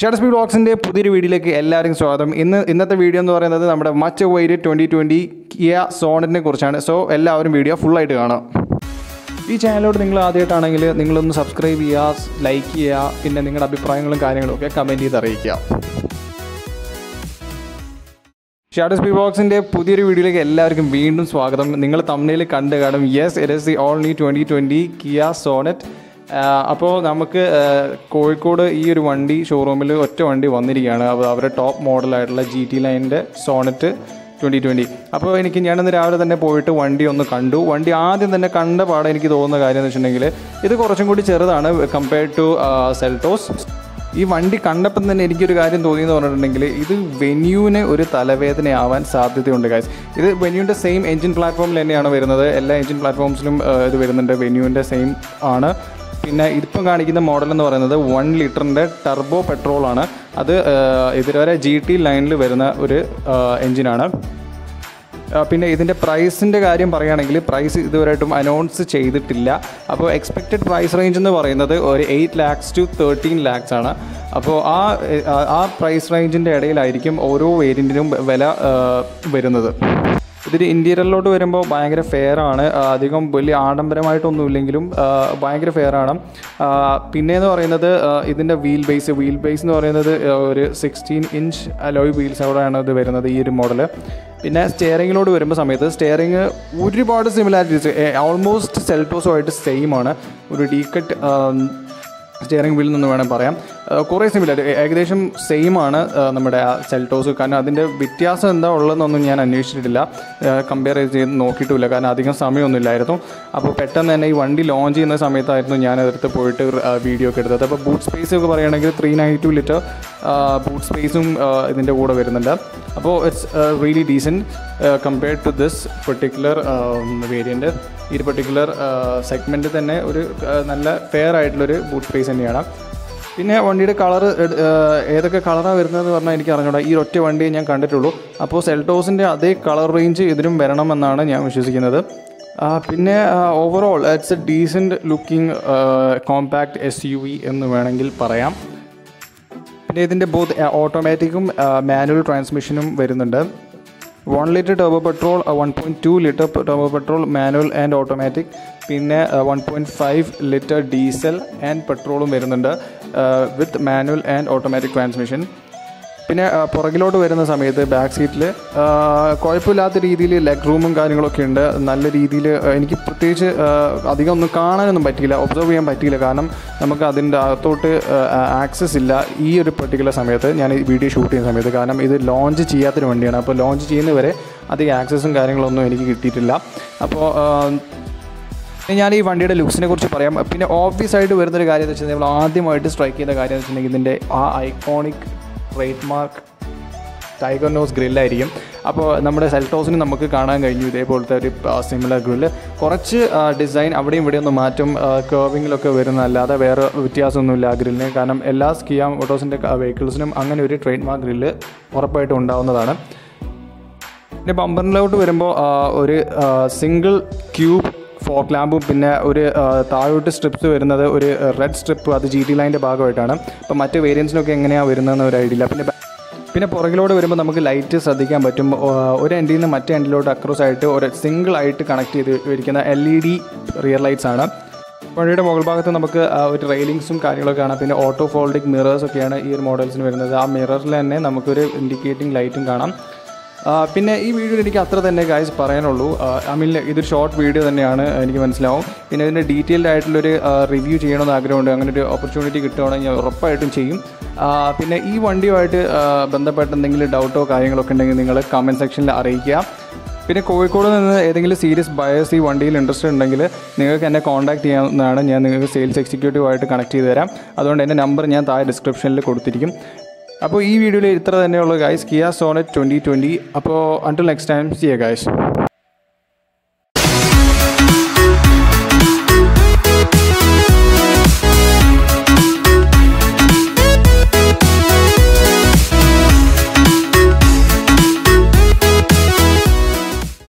ഷാർട്ട് speed ബോക്സിൻ്റെ പുതിയൊരു വീഡിയോയിലേക്ക് എല്ലാവർക്കും സ്വാഗതം ഇന്ന് ഇന്നത്തെ വീഡിയോ എന്ന് പറയുന്നത് നമ്മുടെ മച്ച് വൈര് ട്വൻറ്റി ട്വൻറ്റി കിയ സോണറ്റിനെ കുറിച്ചാണ് സോ എല്ലാവരും വീഡിയോ ഫുള്ളായിട്ട് കാണാം ഈ ചാനലോട് നിങ്ങൾ ആദ്യമായിട്ടാണെങ്കിൽ നിങ്ങളൊന്ന് സബ്സ്ക്രൈബ് ചെയ്യുക ലൈക്ക് ചെയ്യുക പിന്നെ നിങ്ങളുടെ അഭിപ്രായങ്ങളും കാര്യങ്ങളും ഒക്കെ കമൻറ്റ് ചെയ്ത് അറിയിക്കുക ഷാഡോ സ്പീഡ് ബോക്സിൻ്റെ പുതിയൊരു വീഡിയോയിലേക്ക് എല്ലാവർക്കും വീണ്ടും സ്വാഗതം നിങ്ങൾ തമ്മിൽ കണ്ട് കാണും yes it is the only twenty twenty Kia Sonet അപ്പോൾ നമുക്ക് ആ, കോഴിക്കോട് ഈ ഒരു വണ്ടി ഷോറൂമിൽ ഒറ്റ വണ്ടി വന്നിരിക്കുകയാണ് അപ്പോൾ അവരുടെ ടോപ്പ് മോഡലായിട്ടുള്ള ജി ടി ലൈനിൻ്റെ സോണറ്റ് ട്വൻറ്റി ട്വൻറ്റി അപ്പോൾ എനിക്ക് ഞാനിന്ന് രാവിലെ തന്നെ പോയിട്ട് വണ്ടി ഒന്ന് കണ്ടു വണ്ടി ആദ്യം തന്നെ കണ്ട പാടെ എനിക്ക് തോന്നുന്ന കാര്യം എന്ന് വെച്ചിട്ടുണ്ടെങ്കിൽ ഇത് കുറച്ചും കൂടി ചെറുതാണ് കമ്പയർഡ് ടു സെൽട്ടോസ് ഈ വണ്ടി കണ്ടപ്പം തന്നെ എനിക്കൊരു കാര്യം തോന്നിയെന്ന് പറഞ്ഞിട്ടുണ്ടെങ്കിൽ ഇത് വെന്യൂവിന് ഒരു തലവേദനയാവാൻ സാധ്യതയുണ്ട് ഗൈസ് ഇത് വെന്യൂവിൻ്റെ സെയിം എഞ്ചിൻ പ്ലാറ്റ്ഫോമിൽ തന്നെയാണ് വരുന്നത് എല്ലാ എഞ്ചിൻ പ്ലാറ്റ്ഫോംസിലും ഇത് വരുന്നുണ്ട് വെന്യൂവിൻ്റെ സെയിം ആണ് പിന്നെ ഇതിപ്പം കാണിക്കുന്ന മോഡൽ എന്ന് പറയുന്നത് വൺ ലിറ്ററിൻ്റെ ടർബോ പെട്രോളാണ് അത് ആ, ഇതുവരെ ജി ടി ലൈനിൽ വരുന്ന ഒരു എഞ്ചിനാണ് ആ, പിന്നെ ഇതിൻ്റെ പ്രൈസിൻ്റെ കാര്യം പറയുകയാണെങ്കിൽ പ്രൈസ് ഇതുവരെയായിട്ടും അനൗൺസ് ചെയ്തിട്ടില്ല അപ്പോൾ എക്സ്പെക്റ്റഡ് പ്രൈസ് റേഞ്ച് എന്ന് പറയുന്നത് ഒരു eight lakhs to thirteen lakhs ആണ് അപ്പോൾ ആ ആ- ആ പ്രൈസ് റേഞ്ചിൻ്റെ ഇടയിലായിരിക്കും ഓരോ വേരിയൻറ്റിനും വില ആ, വരുന്നത് ഇതിൽ ഇൻറ്റീരിയറിലോട്ട് വരുമ്പോൾ ഭയങ്കര ഫെയർ ആണ് ആ, അധികം വലിയ ആഡംബരമായിട്ടൊന്നുമില്ലെങ്കിലും ആ, ഭയങ്കര ഫെയർ ആണ് ആ, പിന്നെയെന്ന് പറയുന്നത് ആ, ഇതിൻ്റെ വീൽ ബേസ് വീൽ ബേസ് എന്ന് പറയുന്നത് ആ, ഒരു സിക്സ്റ്റീൻ ഇഞ്ച് അലോയ് വീൽസോടെയാണ് ഇത് വരുന്നത് ഈ ഒരു മോഡൽ പിന്നെ സ്റ്റിയറിങ്ങിലോട്ട് വരുമ്പോൾ സമയത്ത് സ്റ്റിയറിങ് ഒരുപാട് സിമിലാരിറ്റീസ് ഓൾമോസ്റ്റ് സെൽറ്റോസുമായിട്ട് സെയിം ആണ് ഒരു ഡീക്കറ്റ് സ്റ്റിയറിംഗ് വീലിൽ നിന്ന് വേണം പറയാം ആ, കുറേ സിമിലർ ഏകദേശം സെയിം ആണ് ആ, നമ്മുടെ ആ സെൽറ്റോസ് കാരണം അതിൻ്റെ വ്യത്യാസം എന്താ ഉള്ളതെന്നൊന്നും ഞാൻ അന്വേഷിച്ചിട്ടില്ല കമ്പയർ ചെയ്ത് നോക്കിയിട്ടുമില്ല കാരണം അധികം സമയമൊന്നുമില്ലായിരുന്നു അപ്പോൾ പെട്ടെന്ന് തന്നെ ഈ വണ്ടി ലോഞ്ച് ചെയ്യുന്ന സമയത്തായിരുന്നു ഞാൻ അതെടുത്ത് പോയിട്ട് വീഡിയോ ഒക്കെ എടുത്തത് അപ്പോൾ ബൂട്ട് സ്പേസ് ഒക്കെ പറയുകയാണെങ്കിൽ three ninety two litre boot സ്പേസും ഇതിൻ്റെ കൂടെ വരുന്നുണ്ട് അപ്പോൾ it's really decent compared to this particular variant ഈ ഒരു പെർട്ടിക്കുലർ സെഗ്മെൻറ്റ് തന്നെ ഒരു ആ, നല്ല ഫെയർ ആയിട്ടുള്ളൊരു ബൂട്ട് സ്പേസ് തന്നെയാണ് പിന്നെ വണ്ടിയുടെ കളർ ഏതൊക്കെ കളറാണ് വരുന്നതെന്ന് പറഞ്ഞാൽ എനിക്ക് അറിഞ്ഞൂടാ ഈ ഒറ്റ വണ്ടിയെ ഞാൻ കണ്ടിട്ടുള്ളൂ അപ്പോൾ സെൽട്ടോസിൻ്റെ അതേ കളർ റേഞ്ച് ഇതിനും വരണമെന്നാണ് ഞാൻ വിശ്വസിക്കുന്നത് ആ, പിന്നെ overall it's a decent looking compact S U V എന്ന് വേണമെങ്കിൽ പറയാം പിന്നെ ഇതിൻ്റെ ബോത്ത് ഓട്ടോമാറ്റിക്കും മാനുവൽ ട്രാൻസ്മിഷനും വരുന്നുണ്ട് one litre turbo petrol one point two litre turbo petrol manual and automatic പിന്നെ one point five litre diesel and പെട്രോളും വരുന്നുണ്ട് with manual and automatic transmission പിന്നെ ആ, പുറകിലോട്ട് വരുന്ന സമയത്ത് ബാക്ക് സീറ്റിൽ കുഴപ്പമില്ലാത്ത രീതിയിൽ ലെഗ് റൂമും കാര്യങ്ങളൊക്കെ ഉണ്ട് നല്ല രീതിയിൽ എനിക്ക് പ്രത്യേകിച്ച് ആ, അധികം ഒന്നും കാണാനൊന്നും പറ്റിയില്ല ഒബ്സർവ് ചെയ്യാൻ പറ്റിയില്ല കാരണം നമുക്ക് അതിൻ്റെ അകത്തോട്ട് ആക്സസ് ഇല്ല ഈ ഒരു പെർട്ടിക്കുലർ സമയത്ത് ഞാൻ ഈ വീഡിയോ ഷൂട്ട് ചെയ്യുന്ന സമയത്ത് കാരണം ഇത് ലോഞ്ച് ചെയ്യാത്തൊരു വണ്ടിയാണ് അപ്പോൾ ലോഞ്ച് ചെയ്യുന്നവരെ അധികം ആക്സസും കാര്യങ്ങളൊന്നും എനിക്ക് കിട്ടിയിട്ടില്ല അപ്പോൾ ആ, പിന്നെ ഞാൻ ഈ വണ്ടിയുടെ ലുക്സിനെ കുറിച്ച് പറയാം പിന്നെ ഓബ്വിയസ് ആയിട്ട് വരുന്നൊരു കാര്യം എന്ന് വെച്ചാൽ നമ്മൾ ആദ്യമായിട്ട് സ്ട്രൈക്ക് ചെയ്യുന്ന കാര്യം എന്ന് വെച്ചിട്ടുണ്ടെങ്കിൽ ഇതിൻ്റെ ആ iconic trade mark tiger nose ഗ്രില്ലായിരിക്കും അപ്പോൾ നമ്മുടെ സെൽട്ടോസിന് നമുക്ക് കാണാൻ കഴിഞ്ഞു ഇതേപോലത്തെ ഒരു സിമിലർ ഗ്രില്ല് കുറച്ച് ഡിസൈൻ അവിടെയും ഇവിടെയും ഒന്ന് മാറ്റും കേർവിങ്ങിലൊക്കെ വരുന്നതല്ലാതെ വേറെ വ്യത്യാസമൊന്നുമില്ല ആ ഗ്രില്ലിന് കാരണം എല്ലാ സ്കിയ മോട്ടോസിൻ്റെ വെഹിക്കിൾസിനും അങ്ങനെ ഒരു ട്രേഡ് മാർക്ക് ഗ്രില്ല് ഉറപ്പായിട്ടും ഉണ്ടാവുന്നതാണ് പിന്നെ ബമ്പറിലോട്ട് വരുമ്പോൾ ആ, ഒരു സിംഗിൾ ക്യൂബ് ഫോക്ക് ലാമ്പും പിന്നെ ഒരു ആ, താഴോട്ട് സ്ട്രിപ്സ് വരുന്നത് ഒരു റെഡ് സ്ട്രിപ്പ് അത് ജി ടി ലൈൻ്റെ ഭാഗമായിട്ടാണ് അപ്പോൾ മറ്റ് വേരിയൻസിനൊക്കെ എങ്ങനെയാണ് വരുന്നതെന്ന് ഒരു ഐഡിയ ഇല്ല പിന്നെ ബ- പിന്നെ പുറകിലോട്ട് വരുമ്പോൾ നമുക്ക് ലൈറ്റ് ശ്രദ്ധിക്കാൻ പറ്റും ആ, ഒരു എൻഡിൽ നിന്ന് മറ്റേ എൻഡിലോട്ട് അക്രോസ് ആയിട്ട് ഒരു സിംഗിൾ ആയിട്ട് കണക്ട് ചെയ്ത് ഇരിക്കുന്ന L E D rear lights ആണ് വണ്ടിയുടെ മുകൾ ഭാഗത്ത് നമുക്ക് ആ, ഒരു റെയിലിങ്സും കാര്യങ്ങളൊക്കെ കാണാം പിന്നെ ഓട്ടോ ഫോൾഡിങ് മിറേഴ്സ് ഒക്കെയാണ് ഈ ഒരു മോഡൽസിന് വരുന്നത് ആ മിററിൽ തന്നെ നമുക്കൊരു ഇൻഡിക്കേറ്റിംഗ് ലൈറ്റും കാണാം ആ, പിന്നെ ഈ വീഡിയോയിൽ എനിക്ക് അത്ര തന്നെ ഗായ്സ് പറയാനുള്ളൂ ഐ മീൻ ഇതൊരു ഷോർട്ട് വീഡിയോ തന്നെയാണ് എനിക്ക് മനസ്സിലാവും പിന്നെ ഇതിൻ്റെ ഡീറ്റെയിൽഡ് ആയിട്ടുള്ളൊരു റിവ്യൂ ചെയ്യണമെന്ന് ആഗ്രഹമുണ്ട് അങ്ങനെ ഒരു ഓപ്പർച്യൂണിറ്റി കിട്ടുവാണെങ്കിൽ ഞാൻ ഉറപ്പായിട്ടും ചെയ്യും ആ, പിന്നെ ഈ വണ്ടിയുമായിട്ട് ആ, ബന്ധപ്പെട്ട എന്തെങ്കിലും ഡൗട്ടോ കാര്യങ്ങളൊക്കെ ഉണ്ടെങ്കിൽ നിങ്ങൾ കമൻറ്റ് സെക്ഷനിൽ അറിയിക്കുക പിന്നെ കോഴിക്കോട് നിന്ന് ഏതെങ്കിലും സീരിയസ് ബയേഴ്സ് ഈ വണ്ടിയിൽ ഇൻട്രസ്റ്റ് ഉണ്ടെങ്കിൽ നിങ്ങൾക്ക് എന്നെ കോൺടാക്ട് ചെയ്യാവുന്നതാണ് ഞാൻ നിങ്ങൾക്ക് സെയിൽസ് എക്സിക്യൂട്ടീവായിട്ട് കണക്ട് ചെയ്ത് തരാം അതുകൊണ്ട് എൻ്റെ നമ്പർ ഞാൻ താഴെ ഡിസ്ക്രിപ്ഷനിൽ കൊടുത്തിരിക്കും അപ്പോൾ ഈ വീഡിയോയിൽ ഇത്ര തന്നെയുള്ള guys Kia Sonet twenty twenty അപ്പോൾ until next time see ya guys